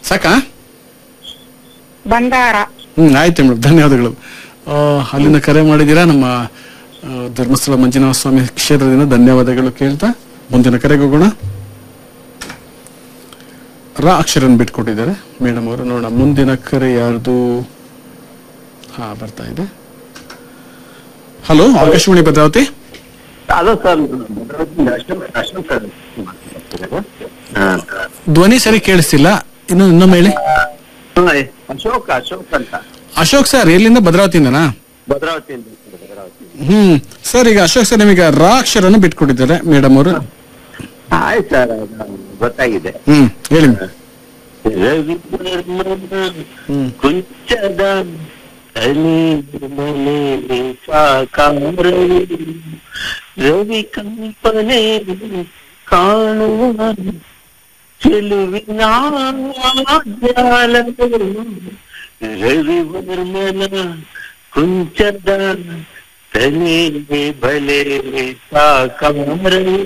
ಸಾಕಾ ಬಂಡಾರ ಹ್ಮ್ ಆಯ್ತು ಮೇಡಮ್ ಧನ್ಯವಾದಗಳು ಆ, ಅಲ್ಲಿಂದ ಕರೆ ಮಾಡಿದ್ದೀರಾ ನಮ್ಮ ಆ, ಧರ್ಮಸ್ಥಳ ಮಂಜುನಾಥ ಸ್ವಾಮಿ ಕ್ಷೇತ್ರದಿಂದ ಧನ್ಯವಾದಗಳು ಕೇಳ್ತಾ ಮುಂದಿನ ಕರೆಗೆ ಹೋಗೋಣ ರಾ ಅಕ್ಷರನ್ ಬಿಟ್ಕೊಟ್ಟಿದ್ದಾರೆ ಮೇಡಮ್ ಅವರು ನೋಡೋಣ ಮುಂದಿನ ಕರೆ ಯಾರ್ದು ಹಾ ಬರ್ತಾ ಇದೆ hello Akashvani Bhadravathi hello sir Ashok Ashok sir ಧ್ವನಿ ಸರಿ ಕೇಳಿಸ್ತಿಲ್ಲ ಇನ್ನು ಇನ್ನೊಮ್ಮೆ ಹೇಳಿ ಅಶೋಕ್ ಅಶೋಕ್ ಅಂತ ಅಶೋಕ್ ಸರ್ ಎಲ್ಲಿಂದ ಭದ್ರಾವತಿಯಿಂದನಾ ಭದ್ರಾವತಿಯಿಂದ ಭದ್ರಾವತಿ ಹ್ಮ್ ಸರ್ ಈಗ ಅಶೋಕ್ ಸರ್ ನಿಮಗೆ ರಾ ಅಕ್ಷರನ್ನು ಬಿಟ್ಕೊಟ್ಟಿದ್ದಾರೆ ಮೇಡಮ್ ಅವರು ಆಯ್ತು ಸರ್ ಅದು ಗೊತ್ತಾಗಿದೆ ಹ್ಮ್ ಹೇಳಿ ಹ್ಮ್. ಕುಂಚದ ತಲೆ ಮನೆ ಸಾಕಾರವು ರವಿ ಕಂಪನೆ ಕಾಣುವ ಚೆಲುವಿನ ಜಾಲವು ರವಿವರ್ಮನ ಕುಂಚದ ತಲೆ ಬಲೆ ಸಾಕಾರವು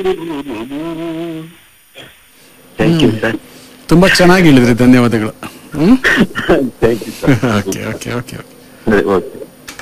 ಥ್ಯಾಂಕ್ ಯು ಸರ್ ತುಂಬಾ ಚೆನ್ನಾಗಿ ಹೇಳಿದ್ರಿ ಧನ್ಯವಾದಗಳು ಹ್ಮ್ thank you sir okay okay okay okay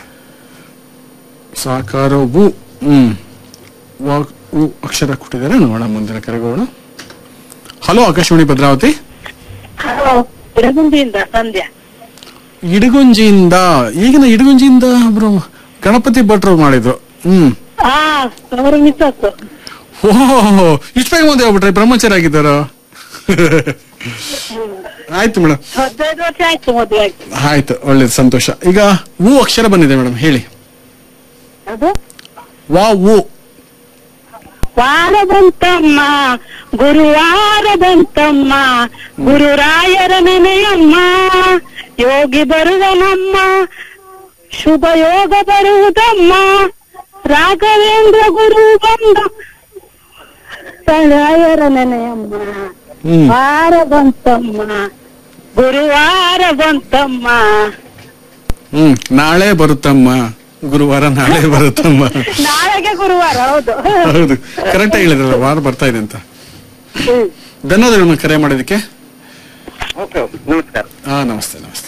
ಸಾಕಾರ ವು ಹ್ಮ್ ವ- ಉ ಅಕ್ಷರ ಕೊಟ್ಟಿದ್ದಾರೆ ನೋಡೋಣ ಮುಂದಿನ ಕರೆಗೋಣ ಹಲೋ ಆಕಾಶವಾಣಿ ಭದ್ರಾವತಿ ಹಲೋ ಇಡಗುಂದಿಯಿಂದ ಸಂಧ್ಯಾ ಇಡಗುಂಜಿಯಿಂದ ಈಗಿನ ಇಡಗುಂಜಿಯಿಂದ ಒಬ್ರು ಗಣಪತಿ ಭಟ್ರು ಮಾಡಿದ್ರು ಹ್ಮ್ ಹಾ ಅವರು ಮಿಸ್ ಆಯ್ತು ಓಹೋ ಇಷ್ಟು ಬೇಗ ಮದುವೆ ಆಗ್ಬಿಟ್ರೆ ಬ್ರಹ್ಮಚಾರಿ ಆಗಿದ್ದಾರ ಆಯ್ತು ಮೇಡಮ್ ಹದಿನೈದು ವರ್ಷ ಆಯ್ತು ಮದುವೆ ಆಯ್ತು ಆಯ್ತು ಒಳ್ಳೇದು ಸಂತೋಷ ಈಗ ವು ಅಕ್ಷರ ಬಂದಿದೆ ಮೇಡಮ್ ಹೇಳಿ ಅದು ವಾ ವು ವಾರ ಬಂತಮ್ಮ ಗುರುವಾರ ಬಂತಮ್ಮ ಗುರುರಾಯರ ನೆನೆಯಮ್ಮ ಯೋಗಿ ಬರುವನಮ್ಮ ಶುಭ ಯೋಗ ಬರುವುದಮ್ಮ ರಾಘವೇಂದ್ರ ಗುರು ಬಂದ ರಾಯರ ನೆನೆಯಮ್ಮ ಹ್ಮ್ ವಾರ ಬಂತಮ್ಮ ಗುರುವಾರ ಬಂತಮ್ಮ ಹ್ಮ್ ನಾಳೆ ಬರುತ್ತಮ್ಮ ಗುರುವಾರ ನಾಳೆ ಬರುತ್ತಮ್ಮ ನಾಳೆಗೆ ಗುರುವಾರ ಹೌದು ಹೌದು ಕರೆಕ್ಟ್ ಆಗಿ ಹೇಳಿದ್ರಲ್ಲ ವಾರ ಬರ್ತಾ ಇದೆ ಅಂತ ಹ್ಮ್. ಧನ್ಯವಾದಗಳು ಮೇಡಮ್ ಕರೆ ಮಾಡೋದಕ್ಕೆ ಓಕೆ ನಮಸ್ಕಾರ ಹಾ ನಮಸ್ತೆ ನಮಸ್ತೆ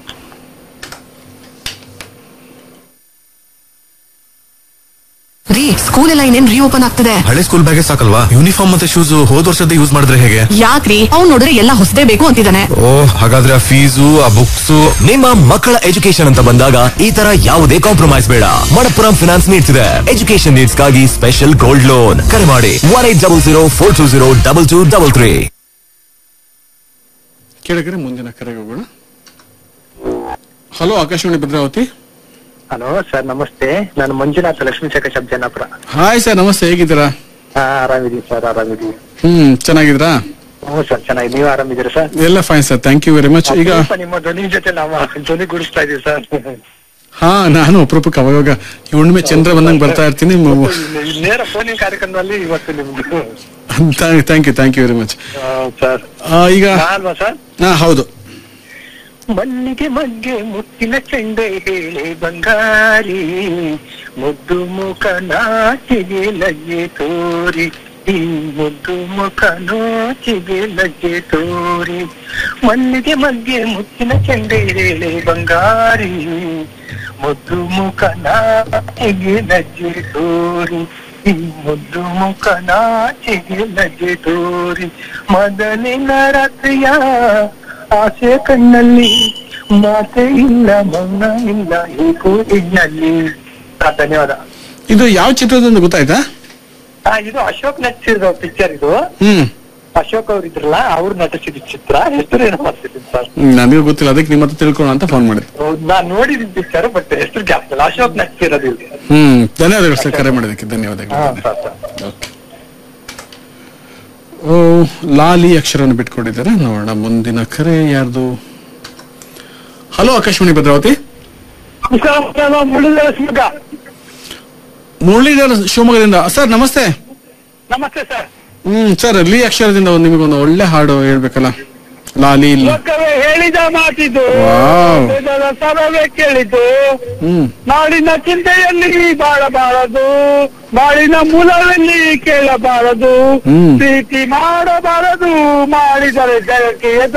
ರೀ ಸ್ಕೂಲ್ ಎಲ್ಲ ಇನ್ನೇನ್ ರೀಓಪನ್ ಆಗ್ತದೆ ಹಳೆ ಸ್ಕೂಲ್ ಬ್ಯಾಗೆ ಸಾಕಲ್ವಾ ಯೂನಿಫಾರ್ಮ್ ಮತ್ತೆ ಶೂಸ್ ಹೋದ್ ವರ್ಷದ ಯೂಸ್ ಮಾಡಿದ್ರೆ ಹೇಗೆ ಯಾಕ್ರಿ ಅವ್ನ್ ನೋಡಿದ್ರೆ ಎಲ್ಲ ಹೊಸದೇ ಬೇಕು ಅಂತಿದ್ದಾನೆ ಓ ಹಾಗಾದ್ರೆ ಆ ಫೀಸು ಆ ಬುಕ್ಸ್ ನಿಮ್ಮ ಮಕ್ಕಳ ಎಜುಕೇಶನ್ ಅಂತ ಬಂದಾಗ ಈ ತರ ಯಾವುದೇ ಕಾಂಪ್ರಮೈಸ್ ಬೇಡ ಮಣಪ್ಪುರಂ ಫಿನಾನ್ಸ್ ನೀಡ್ತಿದೆ ಎಜುಕೇಶನ್ ನೀಡ್ಸ್ ಗಾಗಿ ಸ್ಪೆಷಲ್ ಗೋಲ್ಡ್ ಲೋನ್ ಕರೆ ಮಾಡಿ one eight double zero four two zero double two double three ಕೇಳಿದ್ರೆ ಮುಂದಿನ ಕರೆಗೆ ಹೋಗೋಣ hello Akashvani Bhadravathi hello sir ನಮಸ್ತೆ ನಾನು ಮಂಜುನಾಥ ಲಕ್ಷ್ಮೀ ಶೇಖರ್ ಶಬ್ಜನಾಪುರ ಹಾಯ್ ಸರ್ ನಮಸ್ತೆ ಹೇಗಿದ್ದೀರಾ ಹಾ ಆರಾಮಿದೀವಿ ಸರ್ ಆರಾಮಿದೀವಿ ಹ್ಮ್ ಚೆನ್ನಾಗಿದ್ದೀರಾ ಹ್ಞೂ ಸರ್ ಚೆನ್ನಾಗಿ ನೀವು ಆರಾಮಿದ್ದೀರಾ ಸರ್ ಎಲ್ಲ fine sir thank you very much ಈಗ ಅಪರೂಪ ನಿಮ್ಮ ಧ್ವನಿ ಜೊತೆ ನಾವು ಧ್ವನಿ ಗುಡಿಸ್ತಾ ಇದೀವಿ ಸರ್ ಹಾ ನಾನು ಅಪರೂಪಕ್ಕೆ ಅವಾಗ ಈ ಹುಣ್ಣಿಮೆ ಚಂದ್ರ ಬಂದಂಗೆ ಬರ್ತಾ ಇರ್ತೀನಿ ನೇರ ಫೋನಿನ ಕಾರ್ಯಕ್ರಮದಲ್ಲಿ ಇವತ್ತು ನಿಮ್ದು thank you thank you very much sir ಈಗ ಅಲ್ವಾ ಸರ್ ಹಾ ಹೌದು ಮಲ್ಲಿಗೆ ಮಗ್ಗೆ ಮುತ್ತಿನ ಚೆಂಡೆ ಹೇಳಿ ಬಂಗಾರಿ ಮುದ್ದು ಮುಖ ನಾಚಿಗೆ ಲಗ್ಗೆ ತೋರಿ ಈ ಮುದ್ದು ಮುಖ ನಾಚಿಗೆ ಲಗ್ಗೆ ತೋರಿ ಮಲ್ಲಿಗೆ ಮಗ್ಗೆ ಮುತ್ತಿನ ಚೆಂಡೆ ಹೇಳಿ ಬಂಗಾರಿ ಮುದ್ದು ಮುಖ ನಾಚಿಗೆ ಲಗ್ಗೆ ತೋರಿ ಈ ಮುದ್ದು ಮುಖ ನಾಚಿಗೆ ಲಗ್ಗೆ ತೋರಿ ಮೊದಲಿನ ರಾತ್ರಿಯ ಆಸೆ ಕಣ್ಣಲ್ಲಿ ಮಾತೆ ಇಲ್ಲ ಮೌನ ಇಲ್ಲ ಏಕೋ ಇನ್ನಲ್ಲಿ ಆ, ಧನ್ಯವಾದ ಇದು ಯಾವ ಚಿತ್ರದಿಂದ ಗೊತ್ತಾಯ್ತಾ ಆ, ಇದು ಅಶೋಕ್ ನಟಿಸಿದ ಪಿಕ್ಚರ್ ಇದು ಹ್ಮ್ ಅಶೋಕ್ ಅವ್ರು ಇದ್ರಲ್ಲ ಅವ್ರು ನಟಿಸಿದ ಚಿತ್ರ ಹೆಸರು ಏನೋ ಮಾಡ್ತಿದ್ದೀನಿ ಸರ್ ನನಗೆ ಗೊತ್ತಿಲ್ಲ ಅದಕ್ಕೆ ನಿಮ್ಮ ಹತ್ರ ತಿಳ್ಕೊಳ್ಳೋಣ ಅಂತ ಫೋನ್ ಮಾಡಿದೆ ನಾನ್ ನೋಡಿದ್ದೀನಿ ಪಿಕ್ಚರ್ ಬಟ್ ಹೆಸರು ಗ್ಯಾಪ್ ಇಲ್ಲ ಅಶೋಕ್ ನಟಿಸಿರೋದು ಇದು ಹ್ಮ್ ಧನ್ಯವಾದಗಳು ಸರ್ ಕರೆ ಮಾಡೋದಕ್ಕೆ ಹಾ ಧನ್ಯವಾದಗಳು ಸರ್ ಸರ್ ಓಕೆ ಓ ಲಾಲಿ ಅಕ್ಷರವನ್ನು ಬಿಟ್ಕೊಂಡಿದ್ದಾರೆ ನೋಡೋಣ ಮುಂದಿನ ಕರೆ ಯಾರ್ದು ಹಲೋ ಆಕಾಶವಾಣಿ ಭದ್ರಾವತಿ ನಮಸ್ಕಾರ ಮುರಳೀಧರ ಶಿವಗ ಮುರಳೀಧರ ಶಿವಮೊಗ್ಗದಿಂದ ಸರ್ ನಮಸ್ತೆ ನಮಸ್ತೆ ಸರ್ ಹ್ಮ್ ಸರ್ ಲೀ ಅಕ್ಷರದಿಂದ ಒಂದು ನಿಮಗೊಂದು ಒಳ್ಳೆ ಹಾಡು ಹೇಳ್ಬೇಕಲ್ಲ ಲಾಲಿ ಲ- ಲೋಕವೇ ಹೇಳಿದ ಮಾತಿದು ವಾವ್. ವೇದದ ಸ್ವರವೇ ಕೇಳಿದ್ದು ಹ್ಮ್ ನಾಡಿನ ಚಿಂತೆಯಲ್ಲಿ ಬಾಳಬಾರದು ನಾಡಿನ ಮೂಲದಲ್ಲಿ ಕೇಳಬಾರದು ಹ್ಮ್. ಪ್ರೀತಿ ಮಾಡಬಾರದು ಮಾಡಿದರೆ ಜಗಕ್ಕೆ